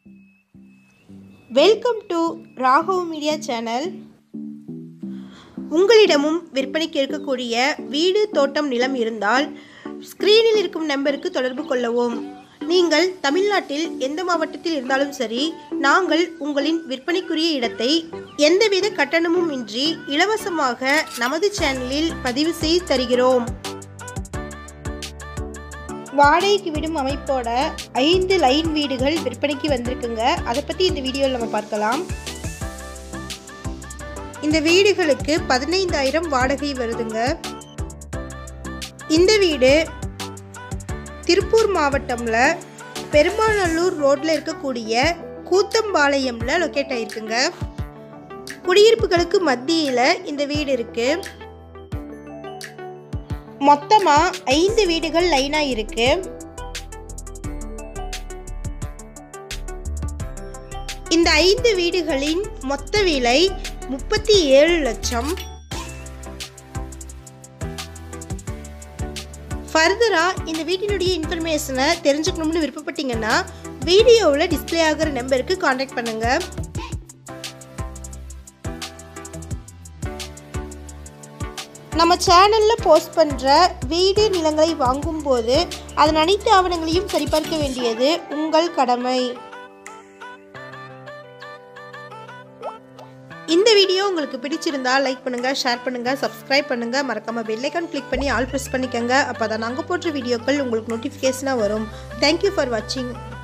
welcome to Raghav media channel உங்களிடமும் விற்பனைக்கு இருக்கக்கூடிய வீடு தோட்டம் நிலம் இருந்தால் ஸ்க்ரீனில் இருக்கும் நம்பருக்கு தொடர்பு கொள்ளவும் நீங்கள் தமிழ்நாட்டில் எந்த மாவட்டத்தில் இருந்தாலும் சரி நாங்கள் உங்களின் விற்பனைக்குரிய இடத்தை எந்தவித கட்டணமும் இன்றி இலவசமாக நமது சேனலில் பதிவு செய்து தருகிறோம் வாடகைக்கு விடும் அமைப்போட ஐந்து லைன் வீடுகள் விற்பனைக்கு வந்திருக்குங்க அதை பற்றி இந்த வீடியோவில் நம்ம பார்க்கலாம் இந்த வீடுகளுக்கு பதினைந்தாயிரம் வாடகை வருதுங்க இந்த வீடு திருப்பூர் மாவட்டம்ல பெருமாநல்லூர் ரோட்ல இருக்கக்கூடிய கூத்தம்பாளையம்ல லொக்கேட் ஆயிருக்குங்க குடியிருப்புகளுக்கு மத்தியில இந்த வீடு இருக்கு மொத்தமா ஐந்து வீடுகள் லைனா இருக்கு இந்த ஐந்து வீடுகளின் மொத்த விலை முப்பத்தி ஏழு லட்சம் ஃபர்தரா இந்த வீட்டினுடைய இன்ஃபர்மேஷனை தெரிஞ்சுக்கணும்னு விருப்பப்பட்டீங்கன்னா வீடியோவில் டிஸ்ப்ளே ஆகிற நம்பருக்கு காண்டாக்ட் பண்ணுங்க நம்ம சேனலில் போஸ்ட் பண்ணுற வீடு நிலங்களை வாங்கும்போது அதன் அனைத்து ஆவணங்களையும் சரிபார்க்க வேண்டியது உங்கள் கடமை இந்த வீடியோ உங்களுக்கு பிடிச்சிருந்தா லைக் பண்ணுங்க ஷேர் பண்ணுங்க சப்ஸ்கிரைப் பண்ணுங்க மறக்காம பெல் ஐக்கான் கிளிக் பண்ணி ஆல் ப்ரெஸ் பண்ணிக்கோங்க அப்போ தான் நாங்கள் போடுற வீடியோக்கள் உங்களுக்கு நோட்டிஃபிகேஷனாக வரும் தேங்க்யூ ஃபார் வாட்சிங்